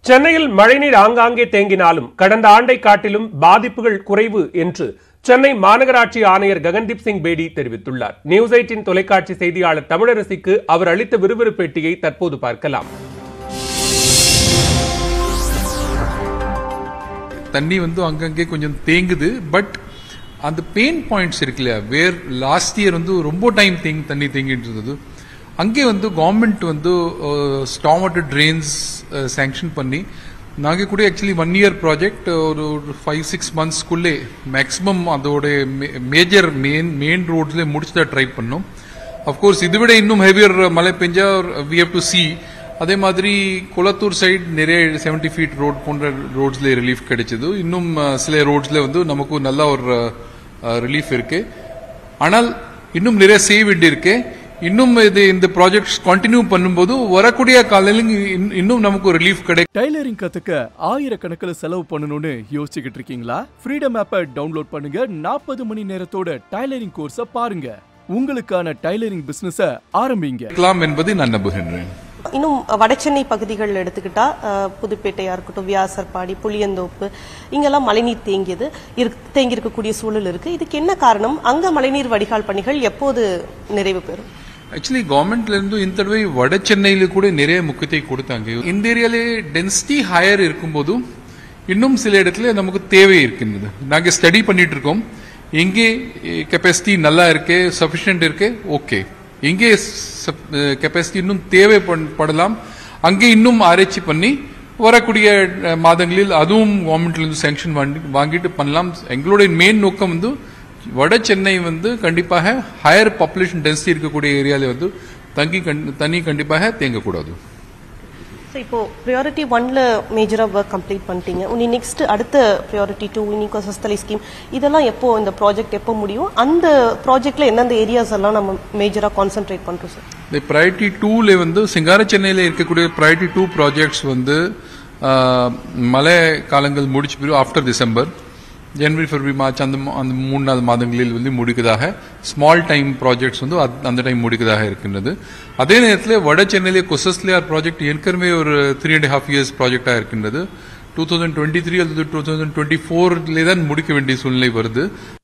சென்னையில் மழைநீர் ஆங்காங்கே தேங்கினாலும் கடந்த ஆண்டை காட்டிலும் பாதிப்புகள் குறைவு என்று சென்னை மாநகராட்சி ஆணையர் ககன்தீப் சிங் பேடி தெரிவித்துள்ளார் நியூஸ் எயிட்டின் தொலைக்காட்சி செய்தியாளர் தமிழரசிக்கு அவர் அளித்த விறுவிறுப்பு பேட்டியை தற்போது பார்க்கலாம் தண்ணி வந்து அங்கங்கே கொஞ்சம் தேங்குது பட் அந்த பெயின் பாயிண்ட்ஸ் இருக்கு இல்லையா வேர் லாஸ்ட் இயர் வந்து ரொம்ப டைம் தேங்கி தண்ணி தேங்கிட்டு இருந்தது அங்கே வந்து கவர்மெண்ட் வந்து ஸ்டாம் வாட்டர் ட்ரெயின்ஸ் சேங்ஷன் பண்ணி நாங்கள் கூட ஆக்சுவலி ஒன் இயர் ப்ராஜெக்ட் ஒரு ஃபைவ் சிக்ஸ் மந்த்ஸ்க்குள்ளே மேக்ஸிமம் அதோட மேஜர் மெயின் மெயின் ரோட்ஸ்லேயே முடிச்சுதான் ட்ரை பண்ணோம் அஃப்கோர்ஸ் இதை விட இன்னும் ஹெவியர் மழை பெஞ்சா வி ஹவ் டு சி அதே மாதிரி குளத்தூர் சைடு நிறைய செவன்டி ஃபீட் ரோட் போன்ற ரோட்ஸ்ல ரிலீஃப் கிடைச்சது இன்னும் அஹ், சில ரோட்ஸ்ல வந்து நமக்கு நல்ல ஒரு ரிலீஃப் இருக்கு ஆனால் இன்னும் நிறைய செய்ய வேண்டி இருக்கு இன்னும் இது இந்த ப்ராஜெக்ட்ஸ் கண்டினியூ பண்ணும்போது வரக்கூடிய காலையில் இன்னும் நமக்கு ரிலீஃப் கிடைக்கும் டைலரிங் கத்துக்க ஆயிரக்கணக்கில் செலவு பண்ணணும்னு யோசிச்சுக்கிட்டு இருக்கீங்களா ஃப்ரீடம் ஆப்பை டவுன்லோட் பண்ணுங்க நாற்பது மணி நேரத்தோட டைலரிங் கோர்ஸை பாருங்க உங்களுக்கான டைலரிங் பிசினஸ ஆரம்பிங்க இருக்கலாம் என்பதை நான் நம்புகின்றேன் இன்னும் வடசென்னை பகுதிகள் எடுத்துக்கிட்டா அஹ், புதுப்பேட்டையா இருக்கட்டும் வியாசர்பாடி புளியந்தோப்பு இங்கெல்லாம் மழைநீர் தேங்கியது இருக்- தேங்கி இருக்கக்கூடிய சூழல் இருக்கு இதுக்கு என்ன காரணம் அங்க மழைநீர் வடிகால் பணிகள் எப்போது நிறைவு பெறும் ஆக்சுவலி கவர்மெண்ட்ல இருந்து இந்த தடவை வட சென்னையில கூட நிறைய முக்கியத்துவம் கொடுத்தாங்க இந்த ஏரியாலே டென்சிட்டி ஹையர் இருக்கும்போதும் இன்னும் சில இடத்துல நமக்கு தேவை இருக்கின்றது நாங்க ஸ்டடி பண்ணிட்டு இருக்கோம் எங்கே கெப்பாசிட்டி நல்லா இருக்கு சஃபிஷியன்ட் இருக்கு ஓகே எங்கே கெப்பாசிட்டி இன்னும் தேவைப்படலாம் அங்கே இன்னும் ஆராய்ச்சி பண்ணி வரக்கூடிய அஹ், மாதங்களில் அதுவும் கவர்மெண்ட்ல இருந்து சேங்ஷன் வாங்கிட்டு பண்ணலாம் எங்களுடைய மெயின் நோக்கம் வந்து வட சென்னை வந்து கண்டிப்பாக ஹையர் பாப்புலேஷன் டென்சிட்டி இருக்கக்கூடிய ஏரியால வந்து தங்கி கண்- தண்ணி கண்டிப்பாக தேங்கக்கூடாது So, இப்போ ப்ரியாரிட்டி ஒன்ல மேஜரா ஒர்க் கம்ப்ளீட் பண்ணிட்டீங்க உனி நெக்ஸ்ட் அடுத்த ப்ரியாரிட்டி டூ இன்னிக்கோ சஸ்தலை ஸ்கீம் இதெல்லாம் எப்போ இந்த ப்ராஜெக்ட் எப்போ முடியும் அந்த ப்ராஜெக்ட்ல எந்தெந்த ஏரியாஸ் எல்லாம் நம்ம மேஜரா கான்சென்ட்ரேட் பண்றோம் சார் இந்த ப்ரையாரிட்டி டூல வந்து சிங்கார சென்னையில் இருக்கக்கூடிய ப்ரையாரிட்டி டூ ப்ராஜெக்ட்ஸ் வந்து ஆஹ், மழை காலங்கள் முடிச்சு பிறகு after December January February March அந்த மா- அந்த மூணு நாலு மாதங்களில் வந்து முடிக்கதாக ஸ்மால் டைம் ப்ராஜெக்ட்ஸ் வந்து அத்- அந்த டைம் முடிக்கதாக இருக்கின்றது அதே நேரத்தில் வட சென்னையிலே கொசஸ்லியார் ப்ராஜெக்ட் ஏற்கனவே ஒரு த்ரீ அண்ட் ஹாஃப் இயர்ஸ் ப்ராஜெக்டாக இருக்கின்றது டூ தௌசண்ட் டுவெண்ட்டி த்ரீ அல்லது டூ தௌசண்ட் டுவெண்ட்டி ஃபோர்லேயே தான் முடிக்க வேண்டிய சூழ்நிலை வருது